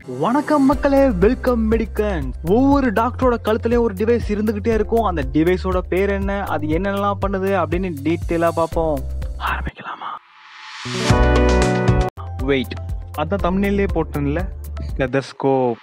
வணக்கம் மக்களே வெல்கம் மெடிக்கன் ஒவ்வொரு டாக்டரோட கழுத்துலயும் ஒரு டிவைஸ் இருந்துகிட்டே இருக்கும் அந்த டிவைஸோட பேர் என்ன அது என்னென்னலாம் பண்ணுது அப்படின்னு டீட்டெயிலா பார்ப்போம் ஆரம்பிக்கலாமா வெயிட் அதான் தமிழ்லேயே போட்டேன்ல ஸ்டெதஸ்கோப்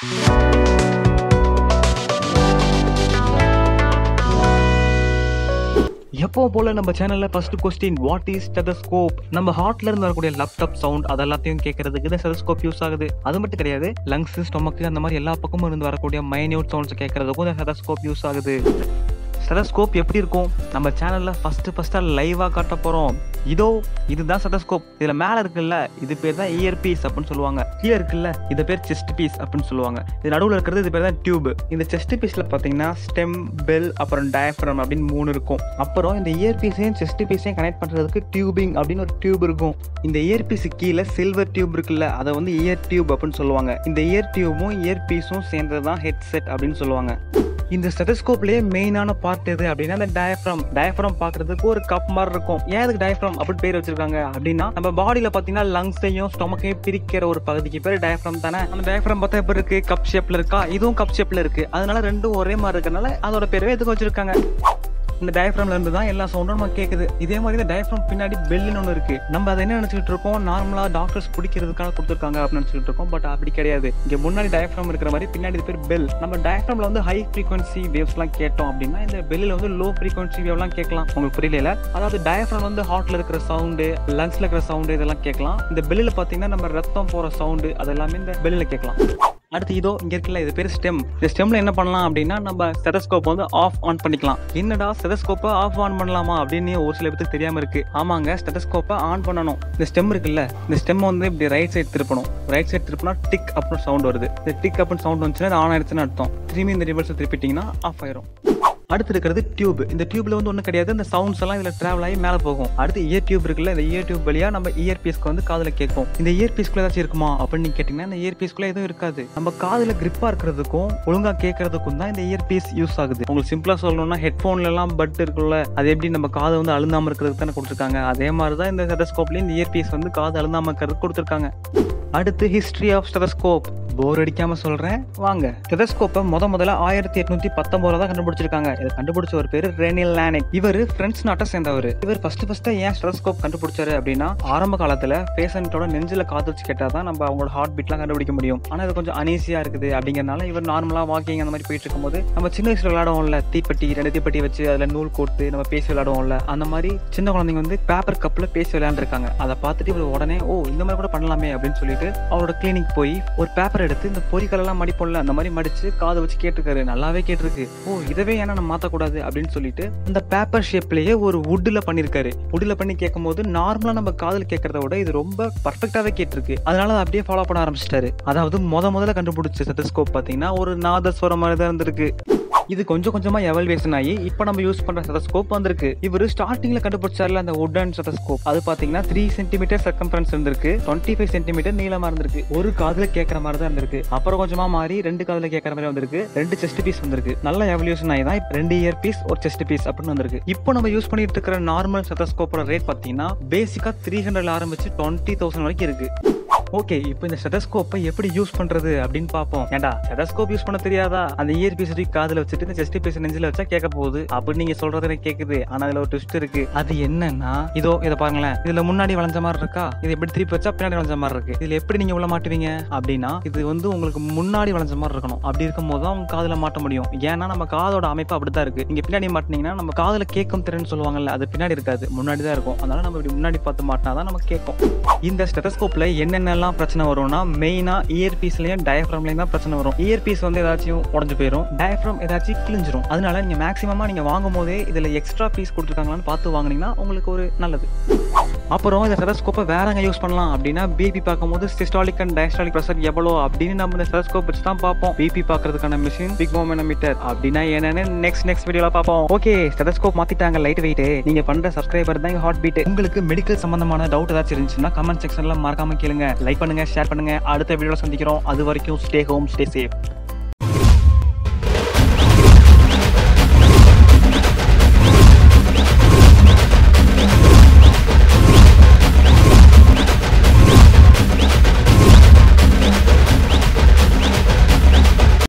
எப்போ போல நம்ம சேனல்ல first question what is stethoscope நம்ம ஹார்ட்ல இருந்து வரக்கூடிய லேப்டாப் சவுண்ட் அதெல்லாத்தையும் கேட்கறதுக்கு இந்த ஸ்டெதஸ்கோப் யூஸ் ஆகுது அது மட்டும் கிடையாது லங்ஸ் ஸ்டொமக் அந்த மாதிரி எல்லா பக்கமும் இருந்து வரக்கூடிய மைன்யூட் சவுண்ட்ஸ் கேட்கறதுக்கும் இந்த ஸ்டெதஸ்கோப் யூஸ் ஆகுது ஸ்டெதஸ்கோப் எப்படி இருக்கும் நம்ம சேனல்ல ஃபர்ஸ்ட் ஃபர்ஸ்டா லைவா காட்ட போறோம் இதோ இதுதான் ஸ்டெதஸ்கோப் இதுல மேல இருக்குல்ல இது பேர் தான் இயர் பீஸ் அப்படின்னு சொல்லுவாங்க கீழே இருக்குல்ல இது பேர் செஸ்ட் பீஸ் அப்படின்னு சொல்லுவாங்க இது நடுவுல இருக்கிறது இது பேர் தான் டியூப் இந்த செஸ்ட் பீஸ்ல பாத்தீங்கன்னா ஸ்டெம் பெல் அப்புறம் டயஃப்ரம் அப்படின்னு மூணு இருக்கும் அப்புறம் இந்த இயர் பீஸையும் செஸ்ட் பீஸையும் கனெக்ட் பண்றதுக்கு டியூபிங் அப்படின்னு ஒரு டியூப் இருக்கும் இந்த இயர் பீஸ் கீழே சில்வர் டியூப் இருக்குல்ல அதை வந்து இயர் டியூப் அப்படின்னு சொல்லுவாங்க இந்த இயர் டியூபும் இயர் பீஸும் சேர்ந்தது தான் ஹெட்செட் அப்படின்னு சொல்லுவாங்க இந்த ஸ்டெதஸ்கோப்லயே மெயினான பார்ட் எது அப்படின்னா அந்த டயஃப்ரம் டயஃப்ரம் பாக்குறதுக்கு ஒரு கப் மாதிரி இருக்கும் ஏன் அதுக்கு டயஃப்ரம் அப்படின்னு பேர் வச்சிருக்காங்க அப்படின்னா நம்ம பாடியில பாத்தீங்கன்னா லங்ஸையும் ஸ்டொமக்கையும் பிரிக்கிற ஒரு பகுதிக்கு பேர் டயஃப்ரம் தானே அந்த டயஃப்ரம் பார்த்தா எப்படி இருக்கு கப் ஷேப்ல இருக்கா இதுவும் கப் ஷேப்ல இருக்கு அதனால ரெண்டும் ஒரே மாதிரி இருக்கனால அதோட பேரவே எதுக்கு வச்சிருக்காங்க இந்த டயஃப்ரம்ல இருந்து தான் எல்லா சவுண்டும் நம்ம கேக்குது இதே மாதிரி இந்த டயஃப்ரம் பின்னாடி பெல்லுன்னு ஒன்று இருக்கு நம்ம அதை என்ன நினைச்சிட்டு இருக்கோம் நார்மலா டாக்டர்ஸ் பிடிக்கிறதுக்காக கொடுத்துருக்காங்க அப்படின்னு நினைச்சிட்டு இருக்கோம் பட் அப்படி கிடையாது இங்க முன்னாடி டயஃப்ரம் இருக்கிற மாதிரி பின்னாடி இது பேர் பெல் நம்ம டயஃப்ரம்ல வந்து ஹை ஃப்ரீக்வன்சி வேவ்ஸ் எல்லாம் கேட்டோம் அப்படின்னா இந்த பெல்லில் வந்து லோ ஃப்ரீக்வன்சி வேவ் எல்லாம் கேட்கலாம் உங்களுக்கு புரியல அதாவது டயஃப்ரம் வந்து ஹார்ட்ல இருக்கிற சவுண்டு லங்ஸ்ல இருக்கிற சவுண்டு இதெல்லாம் கேட்கலாம் இந்த பெல்லில் பாத்தீங்கன்னா நம்ம ரத்தம் போற சவுண்டு அது எல்லாமே இந்த பெல்லில் கேட்கலாம் அடுத்து இதோ இங்க இருக்குல்ல இது பேர் ஸ்டெம் இந்த ஸ்டெம்ல என்ன பண்ணலாம் அப்படின்னா நம்ம ஸ்டெதஸ்கோப் வந்து ஆஃப் ஆன் பண்ணிக்கலாம் என்னடா ஸ்டெதஸ்கோப்பை ஆஃப் ஆன் பண்ணலாமா அப்படின்னு ஒரு சில பேருக்கு தெரியாம இருக்கு ஆமாங்க ஸ்டெதஸ்கோப்பை ஆன் பண்ணணும் இந்த ஸ்டெம் இருக்குல்ல இந்த ஸ்டெம் வந்து இப்படி ரைட் சைடு திருப்பணும் ரைட் சைடு திருப்பினா டிக் அப்படின்னு சவுண்ட் வருது இந்த டிக் அப்படின்னு சவுண்ட் வந்துச்சுன்னா ஆன் ஆயிடுச்சுன்னு அர்த்தம் திரும்பி இந்த ரிவர்ஸ் திருப்பிட்டீங்கன்னா ஆஃப் ஆயிரும் அடுத்து இருக்கிறது டியூப் இந்த டியூப்ல வந்து ஒன்றும் கிடையாது இந்த சவுண்ட்ஸ் எல்லாம் இதுல டிராவல் ஆகி மேலே போகும் அடுத்து இயர் டியூப் இருக்குல்ல இந்த இயர் டியூப் வழியா நம்ம இயர் பீஸ்க்கு வந்து காதுல கேட்கும் இந்த இயர் பீஸ்க்குள்ள ஏதாச்சும் இருக்குமா அப்படின்னு நீங்க கேட்டீங்கன்னா இந்த இயர் பீஸ்க்குள்ள எதுவும் இருக்காது நம்ம காதுல கிரிப்பா இருக்கிறதுக்கும் ஒழுங்கா கேட்கறதுக்கும் தான் இந்த இயர் பீஸ் யூஸ் ஆகுது உங்களுக்கு சிம்பிளா சொல்லணும்னா ஹெட்ஃபோன்ல எல்லாம் பட் இருக்குல்ல அது எப்படி நம்ம காது வந்து அழுந்தாம இருக்கிறதுக்கு தானே கொடுத்துருக்காங்க அதே மாதிரி தான் இந்த ஸ்டெதஸ்கோப்லயும் இந்த இயர் பீஸ் வந்து காது அழுந்தாம இருக்கிறதுக்கு கொடுத்துருக்காங்க அடுத்து ஹிஸ்டரி ஆஃப் ஸ்டெதஸ்கோப் போர் அடிக்காம சொல்றேன் வாங்க ஸ்டெதஸ்கோப்பை முத முதல்ல ஆயிரத்தி எட்நூத்தி பத்தொன்பதுல தான் கண்டுபிடிச்சிருக்காங்க இதை கண்டுபிடிச்ச ஒரு பேரு ரேனியல் லானிக் இவர் பிரெஞ்ச் நாட்டை சேர்ந்தவர் இவர் ஃபர்ஸ்ட் ஃபர்ஸ்ட் ஏன் ஸ்டெதஸ்கோப் கண்டுபிடிச்சாரு அப்படின்னா ஆரம்ப காலத்துல பேஷண்டோட நெஞ்சில காத்து வச்சு கேட்டா தான் நம்ம அவங்களோட ஹார்ட் பீட்லாம் கண்டுபிடிக்க முடியும் ஆனா இது கொஞ்சம் அனீசியா இருக்குது அப்படிங்கறனால இவர் நார்மலா வாக்கிங் அந்த மாதிரி போயிட்டு இருக்கும்போது நம்ம சின்ன வயசுல விளையாடுவோம்ல தீப்பெட்டி ரெண்டு தீப்பெட்டி வச்சு அதுல நூல் கோட்டு நம்ம பேசி விளையாடுவோம்ல அந்த மாதிரி சின்ன குழந்தைங்க வந்து பேப்பர் கப்ல பேசி விளையாண்டுருக்காங்க அதை பார்த்துட்டு இவர் உடனே ஓ இந்த மாதிரி கூட பண்ணலாமே அப்படின்னு சொல்லிட்டு அவரோட கிளினிக் போய் ஒரு பேப்பர் எடுத்து இந்த பொறிகள் எல்லாம் மடிப்போம்ல அந்த மாதிரி மடிச்சு காதை வச்சு கேட்டிருக்காரு நல்லாவே கேட்டிருக்கு ஓ இதவே ஏன்னா நம்ம மாத்தக்கூடாது அப்படின்னு சொல்லிட்டு அந்த பேப்பர் ஷேப்லயே ஒரு வுட்ல பண்ணிருக்காரு வுட்ல பண்ணி கேட்கும் போது நார்மலா நம்ம காதல் கேட்கறத விட இது ரொம்ப பர்ஃபெக்டாவே கேட்டிருக்கு அதனால அதை அப்படியே ஃபாலோ பண்ண ஆரம்பிச்சிட்டாரு அதாவது முத முதல்ல கண்டுபிடிச்ச ஸ்டெதஸ்கோப் பாத்தீங்கன்னா ஒரு நாதஸ்வரம் மாதிரி தான் இருந்திருக்கு இது கொஞ்சம் கொஞ்சமா எவல்வேஷன் ஆகி இப்போ நம்ம யூஸ் பண்ற ஸ்டெதஸ்கோப் வந்திருக்கு இவர் ஸ்டார்டிங்ல கண்டுபிடிச்சார்ல அந்த வுடன் ஸ்டெதஸ்கோப் அது பாத்தீங்கன்னா த்ரீ சென்டிமீட்டர் சர்க்கம்பரன்ஸ் இருந்திருக்கு டுவெண்ட்டி ஃபைவ் சென்டிமீட்டர் நீளமா இருந்திருக்கு ஒரு காதுல கேட்கற மாதிரி தான் இருந்திருக்கு அப்புறம் கொஞ்சமா மாறி ரெண்டு காதுல கேட்கற மாதிரி வந்திருக்கு ரெண்டு செஸ்ட் பீஸ் வந்திருக்கு நல்ல எவல்யூஷன் ஆகி தான் இப்ப ரெண்டு இயர் பீஸ் ஒரு செஸ்ட் பீஸ் அப்படின்னு வந்திருக்கு இப்போ நம்ம யூஸ் பண்ணிட்டு இருக்கிற நார்மல் ஸ்டெதஸ்கோப்போட ரேட் பாத்தீங்கன்னா பேசிக்கா த்ரீ ஹண்ட்ரட்ல ஆரம்பிச்சு டுவெண்ட்டி தௌசண்ட் வரைக்கும் இருக்கு ஓகே இப்போ இந்த ஸ்டெதஸ்கோப்பை எப்படி யூஸ் பண்றது அப்படின்னு பார்ப்போம் ஏண்டா ஸ்டெதஸ்கோப் யூஸ் பண்ண தெரியாதா அந்த இயர் பீஸ் காதுல வச்சுட்டு இந்த செஸ்ட் பீஸ் நெஞ்சில வச்சா கேட்க போகுது அப்படின்னு நீங்க சொல்றது எனக்கு கேக்குது ஆனா அதுல ஒரு ட்விஸ்ட் இருக்கு அது என்னன்னா இதோ இதை பாருங்களேன் இதுல முன்னாடி வளைஞ்ச மாதிரி இருக்கா இது எப்படி திருப்பி வச்சா பின்னாடி வளைஞ்ச மாதிரி இருக்கு இதுல எப்படி நீங்க உள்ள மாட்டுவீங்க அப்படின்னா இது வந்து உங்களுக்கு முன்னாடி வளைஞ்ச மாதிரி இருக்கணும் அப்படி இருக்கும் போது தான் உங்க காதுல மாட்ட முடியும் ஏன்னா நம்ம காதோட அமைப்பு அப்படிதான் இருக்கு நீங்க பின்னாடி மாட்டினீங்கன்னா நம்ம காதுல கேட்கும் திறன் சொல்லுவாங்கல்ல அது பின்னாடி இருக்காது முன்னாடி தான் இருக்கும் அதனால நம்ம இப்படி முன்னாடி பார்த்து மாட்டினா தான் நம்ம கேட்கும் இந்த ஸ்டெதஸ்கோப்ல என்னென்னலாம் பிரச்சனை வரும்னா மெயினா இயர் பீஸ்லயும் டயஃப்ரம்லயும் தான் பிரச்சனை வரும் இயர் பீஸ் வந்து ஏதாச்சும் உடஞ்சு போயிடும் டயஃப்ரம் ஏதாச்சும் கிழிஞ்சிரும் அதனால நீங்க மேக்ஸிமமா நீங்க வாங்கும் போதே இதுல எக்ஸ்ட்ரா பீஸ் கொடுத்துருக்காங்களான்னு பார்த்து வாங்குனீங்கன்னா உங்களுக்கு ஒரு நல்லது அப்புறம் இந்த ஸ்டெதஸ்கோப்பை வேற எங்க யூஸ் பண்ணலாம் அப்படின்னா பிபி பார்க்கும்போது சிஸ்டாலிக் அண்ட் டயஸ்டாலிக் ப்ரெஷர் எவ்வளோ அப்படின்னு நம்ம இந்த ஸ்டெதஸ்கோப் வச்சு தான் பார்ப்போம் பிபி பார்க்கறதுக்கான மிஷின் பிக் மீட்டர் அப்படின்னா என்னன்னு நெக்ஸ்ட் நெக்ஸ்ட் வீடியோல பார்ப்போம் ஓகே ஸ்டெதஸ்கோப் மாத்திட்டாங்க லைட் வெயிட் நீங்க பண்ற சப்ஸ்கிரைபர் தான் ஹார்ட் பீட் உங்களுக்கு மெடிக்கல் சம்பந்தமான டவுட் ஏதாச்சும் இருந்துச்சுன்னா கமெண்ட் செக்ஷன்ல மறக்காம கேளுங்க லைக் பண்ணுங்க ஷேர் பண்ணுங்க அடுத்த வீடியோல சந்திக்கிறோம் அது வரைக்கும் ஸ்டே ஹோம் ஸ்டே சேஃப்